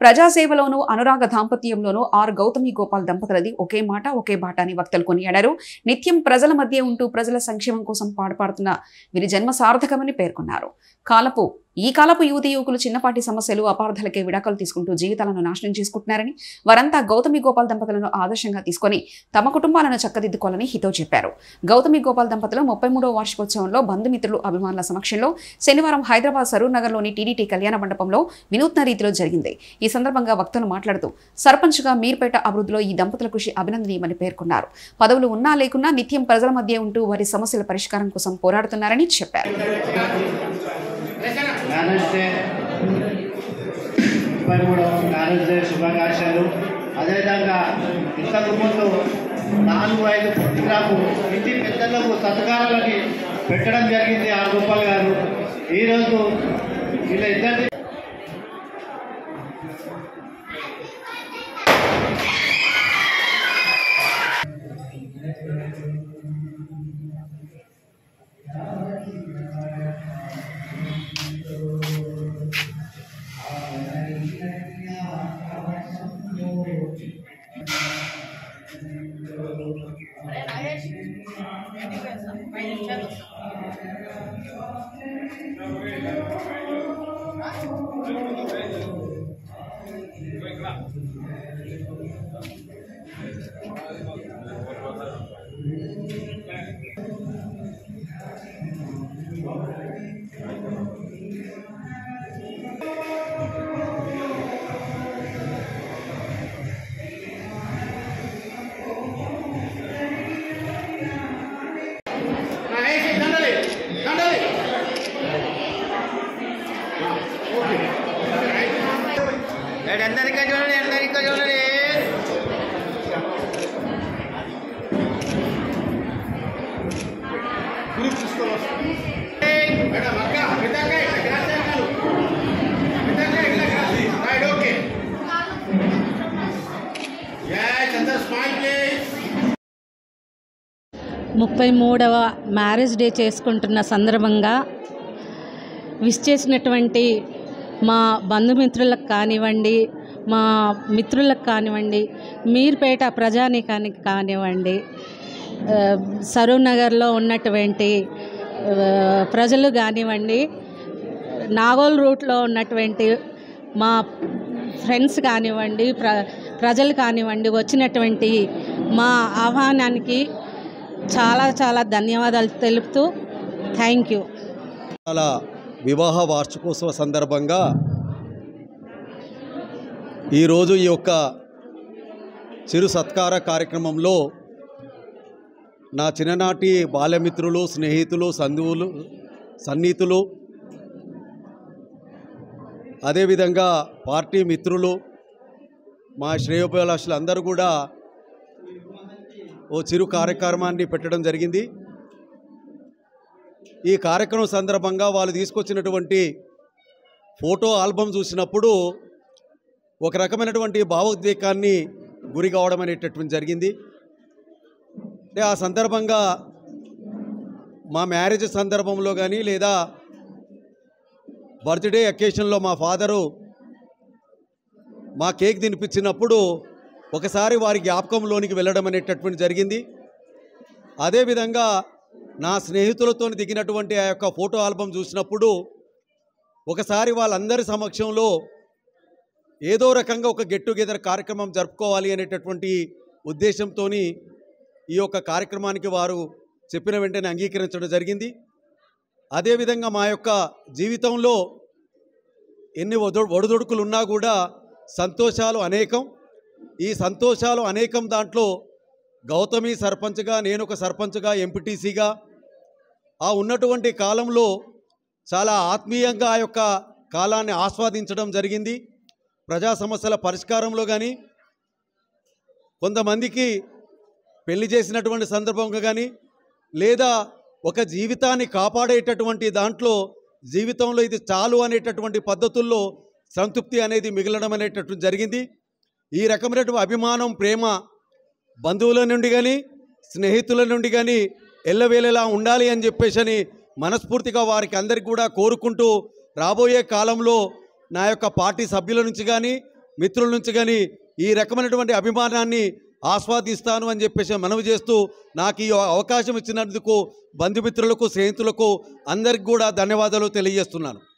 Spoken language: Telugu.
ప్రజాసేవలోనూ అనురాగ దాంపత్యంలోనూ ఆర్ గౌతమి గోపాల్ దంపతులది ఒకే మాట ఒకే బాట అని వక్తలు కొనియాడారు నిత్యం ప్రజల మధ్య ఉంటూ ప్రజల సంక్షేమం కోసం పాటుపడుతున్న వీరి జన్మ సార్థకమని పేర్కొన్నారు కాలపు ఈ కాలపు యువతి యువకులు చిన్నపాటి సమస్యలు అపార్థలకే విడాకులు తీసుకుంటూ జీవితాలను నాశనం చేసుకుంటున్నారని వారంతా గౌతమి గోపాల్ దంపతులను ఆదర్శంగా తీసుకొని తమ కుటుంబాలను చక్కదిద్దుకోవాలని హితవు చెప్పారు గౌతమి గోపాల్ దంపతులు ముప్పై మూడవ వార్షికోత్సవంలో బంధుమిత్రులు అభిమానుల సమక్షంలో శనివారం హైదరాబాద్ సరూర్ నగర్లోని టీడీటీ కళ్యాణ మండపంలో వినూత్న రీతిలో జరిగింది ఈ సందర్భంగా వక్తలు మాట్లాడుతూ సర్పంచ్గా మీర్పేట అభివృద్ధిలో ఈ దంపతుల కృషి అభినందనీయమని పేర్కొన్నారు పదవులు ఉన్నా లేకున్నా నిత్యం ప్రజల మధ్య ఉంటూ వారి సమస్యల పరిష్కారం కోసం పోరాడుతున్నారని చెప్పారు మ్యారేజ్ డే ముప్పై మూడవ మ్యారేజ్ డే శుభాకాంక్షలు అదేవిధంగా ఇంతకు ముందు నాలుగు ఐదు ప్రోగ్రాము ఇంటి పెద్దలకు సత్కారాలకి పెట్టడం జరిగింది ఆ గోపాల్ గారు ఈరోజు వీళ్ళ ఇద్దరిని అందరికీ చూడండి అందరికీ చూడండి మేడం అక్క విధంగా ఇట్లా క్రాస్ అయ్యారు విధంగా ఇట్లా cross right okay yes and the smile please ముప్పై మూడవ మ్యారేజ్ డే చేసుకుంటున్న సందర్భంగా విష్ చేసినటువంటి మా బంధుమిత్రులకు కానివ్వండి మా మిత్రులకు కానివ్వండి మీర్పేట ప్రజానీకానికి కానివ్వండి ఆ, సరూర్ నగర్లో ఉన్నటువంటి ఆ, ప్రజలు కానివ్వండి నాగోల్ రూట్లో ఉన్నటువంటి మా ఫ్రెండ్స్ కానివ్వండి ప్ర ప్రజలు కానివ్వండి వచ్చినటువంటి మా ఆహ్వానానికి చాలా చాలా ధన్యవాదాలు తెలుపుతూ థ్యాంక్ యూ అలా వివాహ వార్షికోత్సవ సందర్భంగా ఈరోజు ఈ యొక్క చిరు సత్కార కార్యక్రమంలో నా చిన్ననాటి బాల్యమిత్రులు స్నేహితులు సంధువులు సన్నిహితులు అదేవిధంగా పార్టీ మిత్రులు మా శ్రేయోభిలాషులు అందరూ కూడా ఓ చిరు కార్యక్రమాన్ని పెట్టడం జరిగింది ఈ కార్యక్రమం సందర్భంగా వాళ్ళు తీసుకొచ్చినటువంటి ఫోటో ఆల్బమ్ చూసినప్పుడు ఒక రకమైనటువంటి భావోద్వేగాన్ని గురి కావడం అనేటటువంటి జరిగింది అంటే ఆ సందర్భంగా మా మ్యారేజ్ సందర్భంలో కానీ లేదా బర్త్డే అకేషన్లో మా ఫాదరు మా కేక్ తినిపించినప్పుడు ఒకసారి వారి జ్ఞాపకంలోనికి వెళ్ళడం అనేటటువంటి జరిగింది అదేవిధంగా నా స్నేహితులతో దిగినటువంటి ఆ యొక్క ఫోటో ఆల్బమ్ చూసినప్పుడు ఒకసారి వాళ్ళందరి సమక్షంలో ఏదో రకంగా ఒక గెట్ టుగెదర్ కార్యక్రమం జరుపుకోవాలి అనేటటువంటి ఉద్దేశంతో ఈ యొక్క కార్యక్రమానికి వారు చెప్పిన వెంటనే అంగీకరించడం జరిగింది అదేవిధంగా మా యొక్క జీవితంలో ఎన్ని ఒడు ఒడిదొడుకులు ఉన్నా కూడా సంతోషాలు అనేకం ఈ సంతోషాలు అనేకం దాంట్లో గౌతమి సర్పంచ్గా నేను ఒక సర్పంచ్గా ఎంపీటీసీగా ఆ ఉన్నటువంటి కాలంలో చాలా ఆత్మీయంగా ఆ యొక్క కాలాన్ని ఆస్వాదించడం జరిగింది ప్రజా సమస్యల పరిష్కారంలో కానీ కొంతమందికి పెళ్లి చేసినటువంటి సందర్భంగా కానీ లేదా ఒక జీవితాన్ని కాపాడేటటువంటి దాంట్లో జీవితంలో ఇది చాలు అనేటటువంటి పద్ధతుల్లో సంతృప్తి అనేది మిగలడం అనేటటువంటి జరిగింది ఈ రకమైనటువంటి అభిమానం ప్రేమ బంధువుల నుండి కానీ స్నేహితుల నుండి కానీ ఎల్లవేళలా ఉండాలి అని చెప్పేసి అని మనస్ఫూర్తిగా వారికి అందరికి కూడా కోరుకుంటూ రాబోయే కాలంలో నా యొక్క పార్టీ సభ్యుల నుంచి కానీ మిత్రుల నుంచి కానీ ఈ రకమైనటువంటి అభిమానాన్ని ఆస్వాదిస్తాను అని చెప్పేసి మనవి చేస్తూ నాకు ఈ అవకాశం ఇచ్చినందుకు బంధుమిత్రులకు స్నేహితులకు అందరికి కూడా ధన్యవాదాలు తెలియజేస్తున్నాను